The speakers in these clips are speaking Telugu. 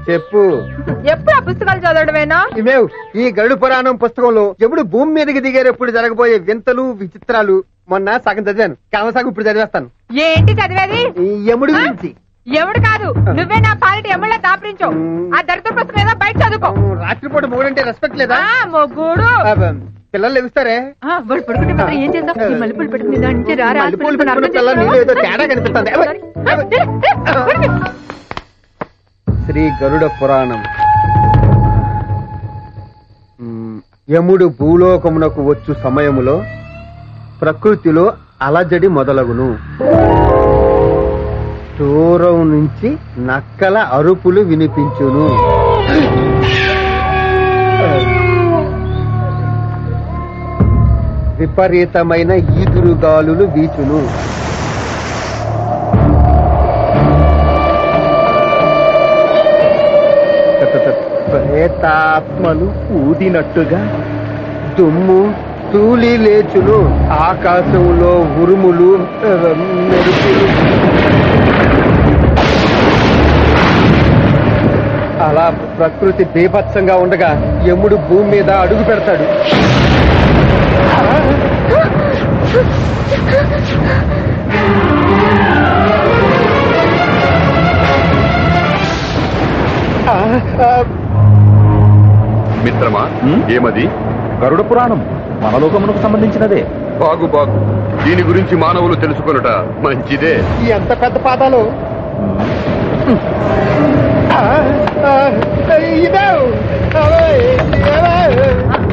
చెప్పు ఎప్పుడు ఆ పుస్తకాలు చదవడమేనా ఇమేవ్ ఈ గరుడు పురాణం పుస్తకంలో ఎప్పుడు భూమి మీదకి దిగేటప్పుడు జరగబోయే వింతలు విచిత్రాలు మొన్న సగం చదివాను కామసాగం ఇప్పుడు చదివేస్తాను ఏంటి చదివేది ఈ యముడి గురించి ఎవడు కాదు నువ్వే నా పాలిట ఎమ్మెల్యే దాపరించావు ఆ దరిద్ర పుస్తకం ఏదో బయట చదువుకో రాత్రిపూట మూడంటే రెస్పెక్ట్ లేదా ఆ, మొగ్గుడు అబ్బ, పిల్లలు లెగుస్తారే ఆ, వాడు పడుకుంటే మాత్రం ఏం చేద్దాం ఈ మల్లెపూలు పెట్టుకుని దాని నుంచి రా, రా, మల్లెపూలు పెట్టుకుని అర్థం పెట్టుకున్న పిల్లలు నీలో ఏదో తేడా కనిపిస్తుంది అబ్బ, ఆ, ఏ, ఏ, పడుకో. శ్రీ గరుడ పురాణం మ్, యముడు భూలోకమునకు వచ్చు సమయములో ప్రకృతిలో అలజడి మొదలగును దూరం నుంచి నక్కల అరుపులు వినిపించును విపరీతమైన ఈదురుగాలులు వీచును ప్రేతాత్మలు ఊదినట్టుగా దుమ్ము తూలి లేచును ఆకాశంలో ఉరుములు ఆ, మెరుపులు అలా ప్రకృతి బీభత్సంగా ఉండగా యముడు భూమి మీద అడుగు పెడతాడు ఆ, ఆ, మిత్రమా ఏమది గరుడ పురాణం మన లోకమునకు సంబంధించినదే బాగు బాగు దీని గురించి మానవులు తెలుసుకొనుట మంచిదే ఎంత పెద్ద పాదాలు ఆ, ఆ, ఇదే ఓయ్, ఇదే.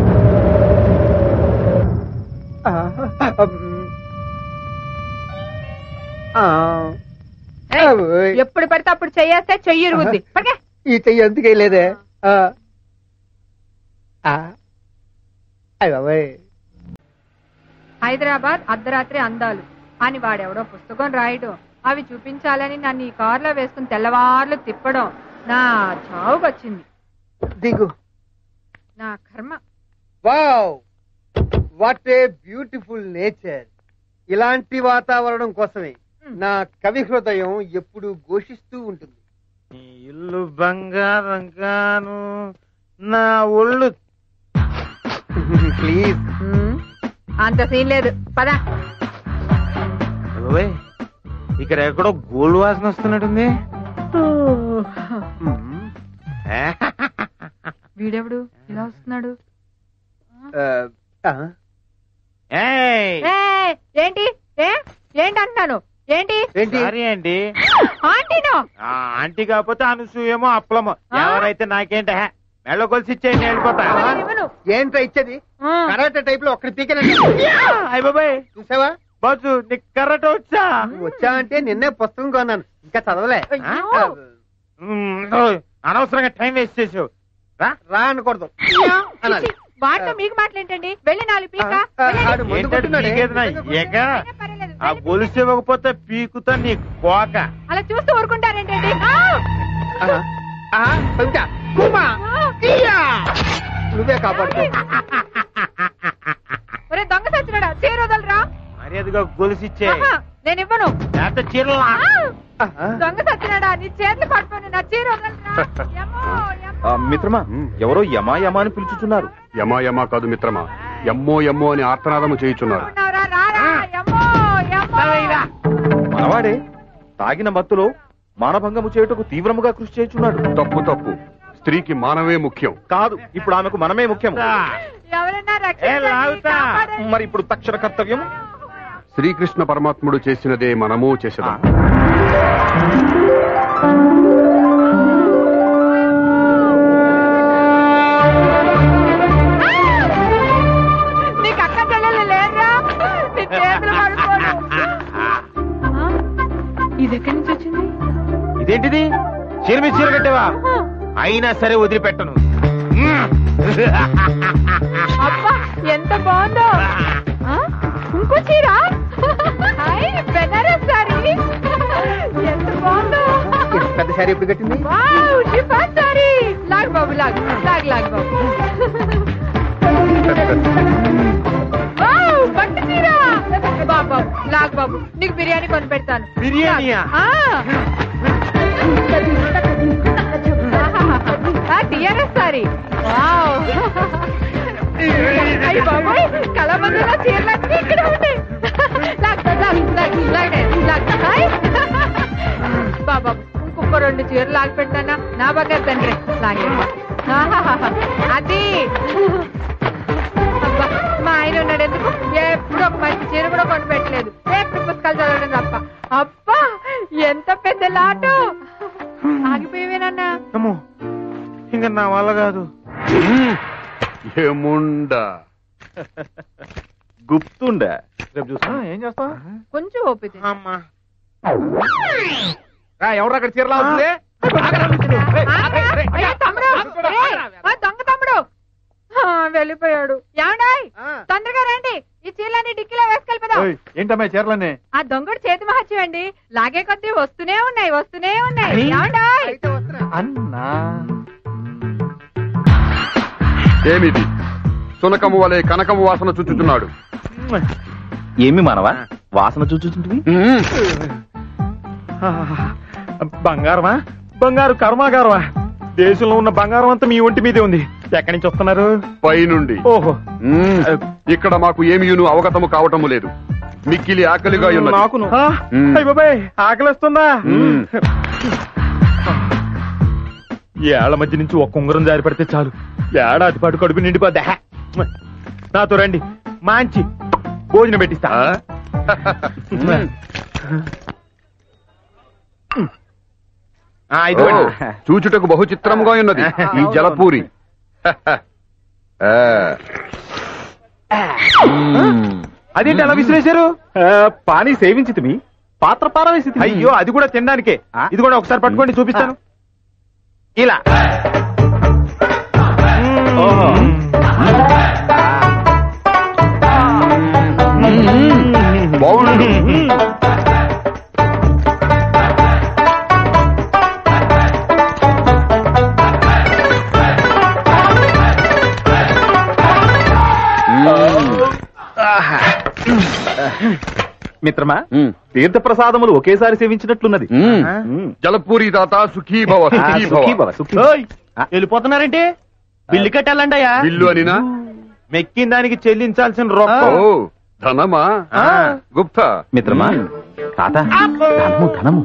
ఆ, ఆ, ఏయ్, ఓయ్. ఎప్పుడు పడితే అప్పుడు చెయ్యేస్తే చెయ్యి ఇరుగుద్ది పడకే. ఈ చెయ్యి ఎందుకే లేదే ఆ. ఆ. అయ్ బాబోయ్. హైదరాబాద్ అర్ధరాత్రి అందాలు అని వాడెవడో పుస్తకం రాయడం అవి చూపించాలని నన్ను ఈ కారులో వేసుకుని తెల్లవార్లు తిప్పడం నా చావుకొచ్చింది దిగు నా కర్మ wow what a beautiful nature ఇలాంటి వాతావరణం కోసమే నా కవి హృదయం ఎప్పుడు ఘోషిస్తూ ఉంటుంది నీ ఇల్లు బంగారం గాను నా ఒళ్ళు ప్లీజ్ ఉమ్, అంత సీన్ లేదు పద ఓయ్, ఇక్కడ ఎక్కడో గోల్డ్ వాసన వస్తున్నట్టుంది ఏ? వీడెవడు ఇలా వస్తున్నాడు ఏయ్, ఏయ్, ఏంటి ఏ ఏంటి అంటున్నాను ఏంటి ఏంటి సారీ అండి ఆంటీనో ఆ, ఆంటీ కాకపోతే అనసూయేమో అప్పలమో ఆ? ఎవరైతే నాకేంట మెళ్ళ కొలిసి ఇచ్చేయండి వెళ్ళిపోతా నేను ఇవ్వను. ఏంట్రా ఇచ్చేది ఆ. కరాటే టైప్ లో ఒక్కడి పీకనండి అయ్య బాబాయ్ చూసావా బాజు నీకు కర్రట వచ్చా నువ్వు వచ్చా అంటే నిన్నే పుస్తకం కొన్నాను ఇంకా చదవలే అయ్యో. ఉమ్, ఓయ్, అనవసరంగా టైం వేస్ట్ చేసావు రా రా అనకూడదు అనాలి. వాటితో మీకు మాట్లాడండి వెళ్ళి నాలుగు పీక ఆ, ఆ, వెళ్ళండి. ఆడు మందు ఏంటంటే కొట్టున్నాడే. పీకేదినా? ఎగ అయినా పర్వాలేదు, ఆ వెళ్ళి గొలుసు ఇవ్వకపోతే పీకుతా నీ కోక అలా చూస్తూ ఊరుకుంటారేంటండి ఆ! ఆహా. ఆహా, పంచా. కుమ్మా. ఇయ్యా. నువ్వే కాపాడుకో ఒరే దొంగ సచ్చినాడా చీర వదలరా మర్యాదగా గొలుసు ఇచ్చే ఆహా, నేను ఇవ్వను లేకపోతే చీరలా ఆ! ఆహా. దొంగ సచ్చినాడా నీ చేతులు పట్టుకొని నా చీర వదలరా యమ్మో, యమ్మో. మిత్రమా ఎవరో యమా యమా అని పిలుచుచున్నారు యమా యమా కాదు మిత్రమా ఎమ్మో ఎమ్మో అని ఆర్తనాదము చేయుచున్నారు ఉన్నావురా? రారా యమ్మో, యమ్మో. మనవాడే తాగిన మత్తులో మానభంగము చేయుటకు తీవ్రముగా కృషి చేయుచున్నాడు తప్పు తప్పు స్త్రీకి మానవే ముఖ్యం కాదు ఇప్పుడు ఆమెకు మనమే ముఖ్యం ఎవరన్నా ఏ, రక్షించండి, లాగుతా. కాపాడండి. మరి ఇప్పుడు తక్షణ కర్తవ్యం శ్రీకృష్ణ పరమాత్ముడు చేసినదే మనము చేసేదాం నీకు అక్క చెల్లెలు లేరురా నీ చేతులు పడుకోను ఇది ఎక్కడి నుంచి వచ్చింది ఇదేంటిది చీర మీద చీర కట్టేవా అయినా సరే వదిలిపెట్టను అబ్బా ఎంత బాగుందో ఆ? ఇంకో చీర హాయ్, బెనారస్ సారీ ఎంత బాగుందో ఎంత పెద్ద శారీ ఎప్పుడు కట్టింది వావ్ షిఫాన్ సారీ లాగ్ బాబు లాగ్ లాగ్ లాగ్ బాబు వావ్ పట్టు చీర బాబు బాబు లాగ్ బాబు నీకు బిర్యానీ కొని పెడతాను బిర్యానీయా? ఆ. ఆహాహా. టిఆర్ఎస్ సారీ వావ్ అయ్య బాబోయ్ కళామందిలో చీరలన్నీ ఇక్కడ ఉన్నాయి లాగ్, లాగ్, లాగ్, లాగ్, లాగ్, హాయ్. బాబా ఇంకొక రెండు చీరలు లాగి పెట్టానా నా బాగా తండ్రి లాగే ఆహాహాహా. అది అబ్బా, మా ఆయన ఉన్నాడు ఎందుకు ఎప్పుడు ఒక మంచి చీర కూడా కొని పెట్టలేదు ఎప్పుడు పుస్తకాలు చదవడం తప్ప అబ్బా ఎంత పెద్ద లాటు ఆగిపోయేవేనన్నా అమ్మో ఇంకా నా వల్ల కాదు ఏముండా గుప్తుండే రేపు చూసా ఏం చేస్తా కొంచెం ఓపిక అమ్మా ఎవరు అక్కడ చీరలా అవుతుంది అయ్యో, తమ్ముడు ఏయ్, ఆ దొంగ తమ్ముడు ఆ, వెళ్ళిపోయాడు ఏమండాయ్ తొందరగా రండి ఈ చీరలన్నీ డిక్కీలో వేసుకెళ్ళిపోదాం ఏంటమ్మా చీరలన్నీ ఆ దొంగడు చేతి మహత్యం అండి లాగే కొద్దీ వస్తూనే ఉన్నాయి వస్తూనే ఉన్నాయి ఏమండాయ్ అన్నా ఏమిది సునకము వలె కనకము వాసన చుచ్చుచున్నాడు ఏమి మనవా వాసన చూచుంటివి ఉమ్. బంగారమా బంగారు కర్మాగారమా దేశంలో ఉన్న బంగారం అంతా మీ ఒంటి మీదే ఉంది ఎక్కడి నుంచి వస్తున్నారు పైనుండి ఓహో ఉమ్. ఇక్కడ మాకు ఏమియును అవగతము కావటము లేదు మిక్కిలి ఆకలిగా ఉన్నది నాకును మ్మ్. అయ్య బాబాయ్ ఆకలిస్తుందా మ్మ్. ఈ ఏళ్ల మధ్య నుంచి ఒక్క ఉంగరం జారి పడితే చాలు ఏడాది పాటు కడుపు నిండిపోద్దా నాతో రండి మంచి భోజనం పెట్టిస్తా ఆ? ఉమ్. ఆ, ఓ, ఇదిగోండి. చూచుటకు బహు చిత్రముగా ఉన్నది ఈ జలపూరి ఆ. ఉమ్. అదేంటి అలా విసిరేశారు పానీ సేవించి మీ పాత్ర పారవేసి అయ్యో అది కూడా తినడానికే ఇది కూడా ఒకసారి పట్టుకోండి చూపిస్తాను ఇలా ఓహో. బాగుండు మిత్రమా ఉమ్. తీర్థ ప్రసాదములు ఒకేసారి సేవించినట్లున్నది ఉమ్. ఉమ్. జలపూరి దాత సుఖీ భవ ఆ, సుఖీ సుఖీ భవ భవ, సుఖీ. వెళ్ళిపోతున్నారంటే బిల్లు కట్టాలంటయ్యా బిల్లు అనినా మెక్కిన దానికి చెల్లించాల్సిన రొక్క ఓ ధనమా ఆ. గుప్తా మిత్రమా తాత ధనము ధనము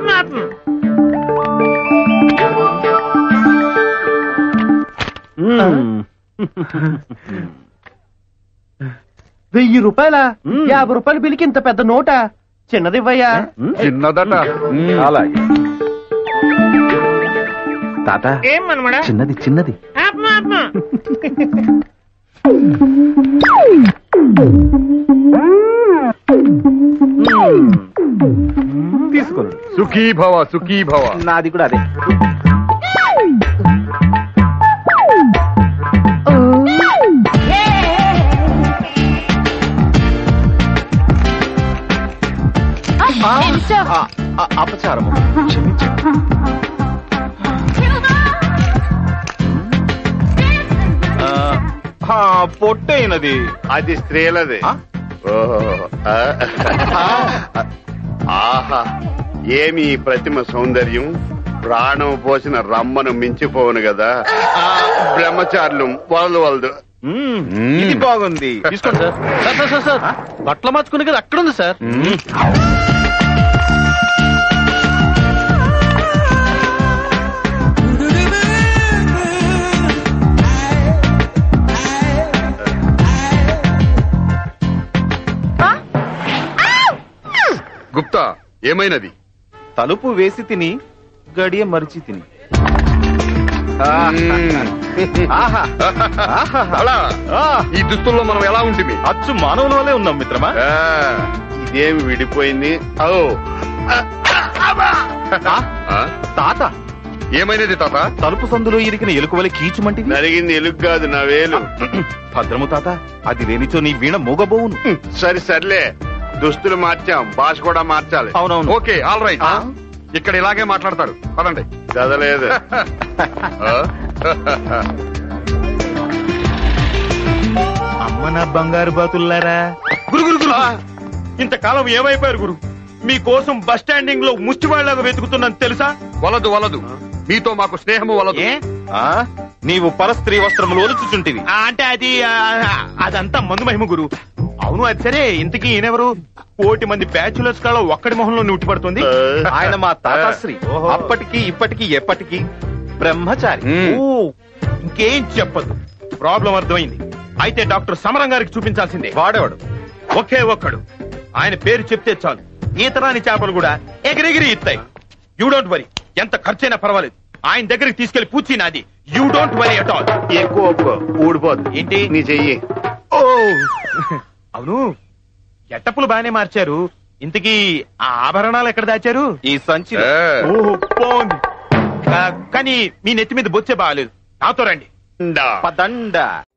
వెయ్యి రూపాయల యాభై రూపాయల బిల్లుకి ఇంత పెద్ద నోట చిన్నది ఇవ్వయ్యా చిన్నదట ఉమ్. అలాగే తాత ఏం మనమడా చిన్నది చిన్నది తీసుకోండి సుఖీ భవ సుఖీ భవ నాది కూడా అదే ఆ, ఆ, అపచారము క్షమించండి. ఆ, ఆ, పొట్టైనది అది స్త్రీలది ఆ? ఓహో. ఆ. ఆహా ఏమి ఈ ప్రతిమ సౌందర్యం ప్రాణం పోసిన రమ్మను మించిపోవును కదా ఆ, బ్రహ్మచారులు వలదు వలదు మ్మ్, మ్మ్. ఇది బాగుంది తీసుకోండి sir sir sir sir sir బట్టలు మార్చుకునే కదా అక్కడ ఉంది సార్ ఉమ్. గుప్తా ఏమైనది తలుపు వేసి తిని గడియ మరిచి తిని ఆహా ఆహా. అలా ఆ, ఈ దుస్తుల్లో మనం ఎలా ఉంటుంది అచ్చు మానవుల వల్లే ఉన్నాం మిత్రమా ఆ, ఇదేమి విడిపోయింది ఓ ఆ, తాత ఏమైనది తాత తలుపు సందులో ఇరికిన ఎలుకవలి కీచుమంటివి నలిగింది ఎలుగు కాదు నా వేలు భద్రము తాత అది లేనిచో నీ వీణ మూగబోవును సరే సర్లే దుస్తులు మార్చాం భాష కూడా మార్చాలి అవునవును ఓకే ఆల్ రైట్ ఆ? ఇక్కడ ఇలాగే మాట్లాడతారు పదండి చదలేదు ఆ? అమ్మ నా బంగారు బాతుల్లారా గురు గురు గురు ఇంతకాలం ఏమైపోయారు గురు మీకోసం బస్ స్టాండింగ్ లో ముష్టివాళ్లాగా వెతుకుతున్నాను తెలుసా వలదు వలదు మీతో మాకు స్నేహము వలదు ఏ ఆ నీవు పరస్త్రీ వస్త్రములు ఒలుచుచుంటివి ఆ, అంటే అది ఆ, అదంతా మందు మహిమ గురు అవును అది సరే ఇంతకీ ఈయనెవరు కోటి మంది బ్యాచులర్స్ కాలో ఒక్కడి మొహంలో నూటి పడుతుంది ఆయన మా తాతాశ్రీ ఓహో. అప్పటికి ఇప్పటికి ఎప్పటికి బ్రహ్మచారి మ్మ్. ఓ ఇంకేం చెప్పదు ప్రాబ్లం అర్థమైంది అయితే డాక్టర్ సమరం గారికి చూపించాల్సిందే వాడేవాడు ఒకే ఒక్కడు ఆయన పేరు చెప్తే చాలు ఈతరాని చేపలు కూడా ఎగిరెగిరి ఇస్తాయి యూ డోంట్ వరీ ఎంత ఖర్చైనా పర్వాలేదు ఆయన దగ్గరికి తీసుకెళ్లి పూచి నాది you don't worry at all ఎక్కువ ఒప్పుకో ఊడిపోద్ది ఏంటి? నీ చెయ్యి ఓ అవును ఎట్టప్పులు బానే మార్చారు ఇంతకీ ఆ ఆభరణాలు ఎక్కడ దాచారు ఈ సంచి ఏ, ఓహో బాగుంది ఆ, కానీ మీ నెత్తి మీద బొచ్చే బాగాలేదు నాతో రండి డా. పదండ